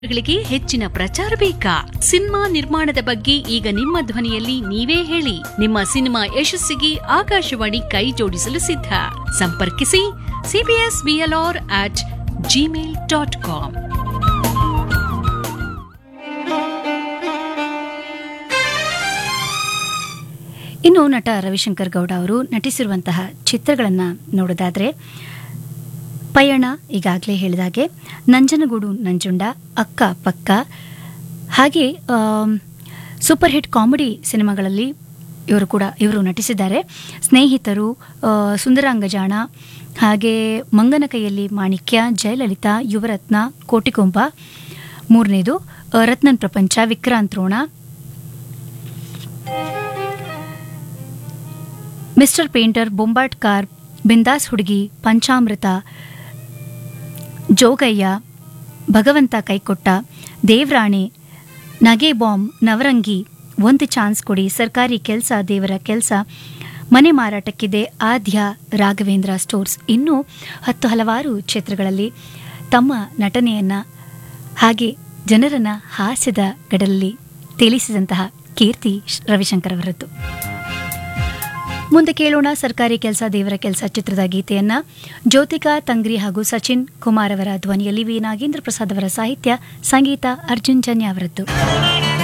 ಗಳಿಗೆ ಹೆಚ್ಚಿನ ಪ್ರಚಾರ ಬೇಕಾ ಸಿನಿಮಾ ನಿರ್ಮಾಣದ ಬಗ್ಗೆ ಈಗ ನಿಮ್ಮ ಧ್ವನಿಯಲ್ಲಿ ನೀವೇ ಹೇಳಿ ನಿಮ್ಮ ಸಿನಿಮಾ ಯಶಸ್ಸಿಗೆ ಆಕಾಶವಾಣಿ ಕೈ ಜೋಡಿಸಲು ಸಿದ್ಧ ಸಂಪರ್ಕಿಸಿ CBS BLR at Gmail dot com ಇನ್ನು ನಟ ರವಿಶಂಕರ್ ಗೌಡ ಅವರು ನಟಿಸಿರುವಂತಹ ಚಿತ್ರಗಳನ್ನು ನೋಡೋದಾದ್ರೆ ಪಯಣ ಈಗಾಗಲೇ ಹೇಳಿದಾಗೆ ನಂಜನಗೂಡು ನಂಜುಂಡ ಅಕ್ಕ ಪಕ್ಕ ಹಾಗೆ ಆಮ್, ಸೂಪರ್ ಹಿಟ್ ಕಾಮಿಡಿ ಸಿನಿಮಾಗಳಲ್ಲಿ ಇವರು ಕೂಡ ಇವರು ನಟಿಸಿದ್ದಾರೆ ಸ್ನೇಹಿತರು ಆ, ಸುಂದರಾಂಗಜಾಣ ಹಾಗೆ ಮಂಗನ ಕೈಯಲ್ಲಿ ಮಾಣಿಕ್ಯ ಜಯಲಲಿತಾ ಯುವರತ್ನ ಕೋಟಿಕೊಂಬ ಮೂರನೇದು ಆ, Ratnan Prapancha Vikrant Rona mister painter Bombat car Bindaas Hudugi ಪಂಚಾಮೃತ ಜೋಗಯ್ಯ ಭಗವಂತ ಕೈಕೊಟ್ಟ ದೇವ್ರಾಣಿ ನಗೆ ಬಾಂಬ್ ನವರಂಗಿ ಒಂದು ಚಾನ್ಸ್ ಕೊಡಿ ಸರ್ಕಾರಿ ಕೆಲಸ ದೇವರ ಕೆಲಸ ಮನೆ ಮಾರಾಟಕ್ಕಿದೆ ಆದ್ಯ ರಾಘವೇಂದ್ರ ಸ್ಟೋರ್ಸ್ ಇನ್ನೂ ಹತ್ತು ಹಲವಾರು ಕ್ಷೇತ್ರಗಳಲ್ಲಿ ತಮ್ಮ ನಟನೆಯನ್ನ ಹಾಗೆ ಜನರನ್ನ ಹಾಸ್ಯದ ಗಡಲಲ್ಲಿ ತೇಲಿಸಿದಂತಹ ಕೀರ್ತಿ ಶ್- ರವಿಶಂಕರ್ ಅವರದ್ದು ಮುಂದೆ ಕೇಳೋಣ ಸರ್ಕಾರಿ ಕೆಲಸ ದೇವರ ಕೆಲಸ ಚಿತ್ರದ ಗೀತೆಯನ್ನ ಜ್ಯೋತಿಕಾ ತಂಗ್ರಿ ಹಾಗೂ ಸಚಿನ್ ಕುಮಾರ್ ಅವರ ಧ್ವನಿಯಲ್ಲಿ ವಿ ನಾಗೇಂದ್ರ ಪ್ರಸಾದ್ ಅವರ ಸಾಹಿತ್ಯ ಸಂಗೀತ ಅರ್ಜುನ್ ಜನ್ಯ ಅವರದ್ದು